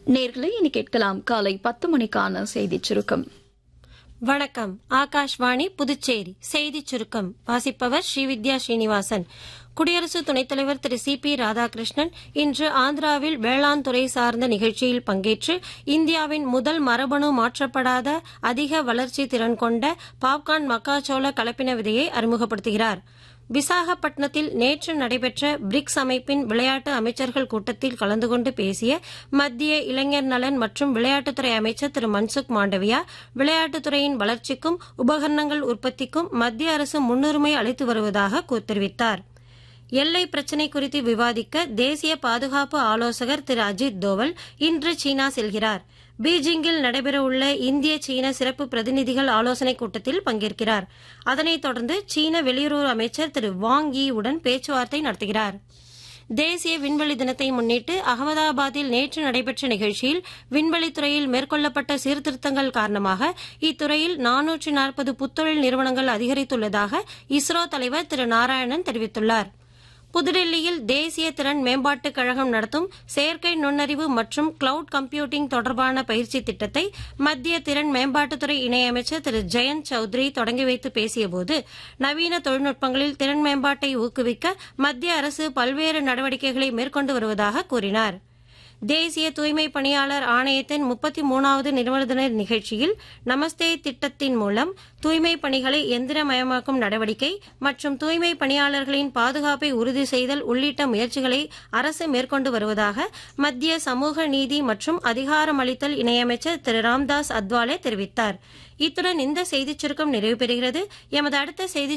நேர்களை இனி கேட்கலாம் காலை பத்து மணிக்கான செய்திச் சுருக்கம் வணக்கம் ஆகாஷ்வாணி புதுச்சேரி செய்திச் சுருக்கம் வாசிப்பவர் ஸ்ரீவித்யா ஸ்ரீனிவாசன் குடியரசு துணைத் தலைவர் திரு சி பி ராதாகிருஷ்ணன் இன்று ஆந்திராவில் வேளாண் துறை சார்ந்த நிகழ்ச்சியில் பங்கேற்று இந்தியாவின் முதல் மரபணு மாற்றப்படாத அதிக வளர்ச்சி திறன் கொண்ட பாப்கார்ன் மக்காச்சோள கலப்பின விதையை அறிமுகப்படுத்துகிறார் விசாகப்பட்டினத்தில் நேற்று நடைபெற்ற பிரிக்ஸ் அமைப்பின் விளையாட்டு அமைச்சர்கள் கூட்டத்தில் கலந்து கொண்டு பேசிய மத்திய இளைஞர் நலன் மற்றும் விளையாட்டுத்துறை அமைச்சர் திரு மன்சுக் மாண்டவியா விளையாட்டுத்துறையின் வளர்ச்சிக்கும் உபகரணங்கள் உற்பத்திக்கும் மத்திய அரசு முன்னுரிமை அளித்து வருவதாக தெரிவித்தார் எல்லை பிரச்சினை குறித்து விவாதிக்க தேசிய பாதுகாப்பு ஆலோசகர் திரு அஜித் தோவல் இன்று சீனா செல்கிறார் பீஜிங்கில் நடைபெறவுள்ள இந்திய சீன சிறப்பு பிரதிநிதிகள் ஆலோசனைக் கூட்டத்தில் பங்கேற்கிறார் அதனைத் தொடர்ந்து சீன வெளியுறவு அமைச்சர் திரு வாங் யி உடன் பேச்சுவார்த்தை நடத்துகிறார் தேசிய விண்வெளி தினத்தை முன்னிட்டு அகமதாபாத்தில் நேற்று நடைபெற்ற நிகழ்ச்சியில் விண்வெளித்துறையில் மேற்கொள்ளப்பட்ட சீர்திருத்தங்கள் காரணமாக இத்துறையில் நானூற்றி நாற்பது புத்தொழில் நிறுவனங்கள் அதிகரித்துள்ளதாக இஸ்ரோ தலைவர் திரு நாராயணன் தெரிவித்துள்ளார் புதுடெல்லியில் தேசிய திறன் மேம்பாட்டுக் கழகம் நடத்தும் செயற்கை நுண்ணறிவு மற்றும் கிளவுட் கம்ப்யூட்டிங் தொடர்பான பயிற்சி திட்டத்தை மத்திய திறன் மேம்பாட்டுத்துறை இணையமைச்சர் திரு ஜெயந்த் சௌத்ரி தொடங்கி வைத்து பேசியபோது நவீன தொழில்நுட்பங்களில் திறன் மேம்பாட்டை ஊக்குவிக்க மத்திய அரசு பல்வேறு நடவடிக்கைகளை மேற்கொண்டு வருவதாக கூறினார் தேசிய தூய்மை பணியாளர் ஆணையத்தின் முப்பத்தி மூணாவது நிறுவன தின நிகழ்ச்சியில் நமஸ்தே திட்டத்தின் மூலம் தூய்மை பணிகளை எந்திரமயமாக்கும் நடவடிக்கை மற்றும் தூய்மை பணியாளர்களின் பாதுகாப்பை உறுதி செய்தல் உள்ளிட்ட முயற்சிகளை அரசு மேற்கொண்டு வருவதாக மத்திய சமூக நீதி மற்றும் அதிகாரமளித்தல் இணையமைச்சர் திரு ராம்தாஸ் அத்வாலே தெரிவித்தார் இத்துடன் இந்த செய்திச் சுருக்கம் நிறைவு பெறுகிறது எமது அடுத்த செய்தி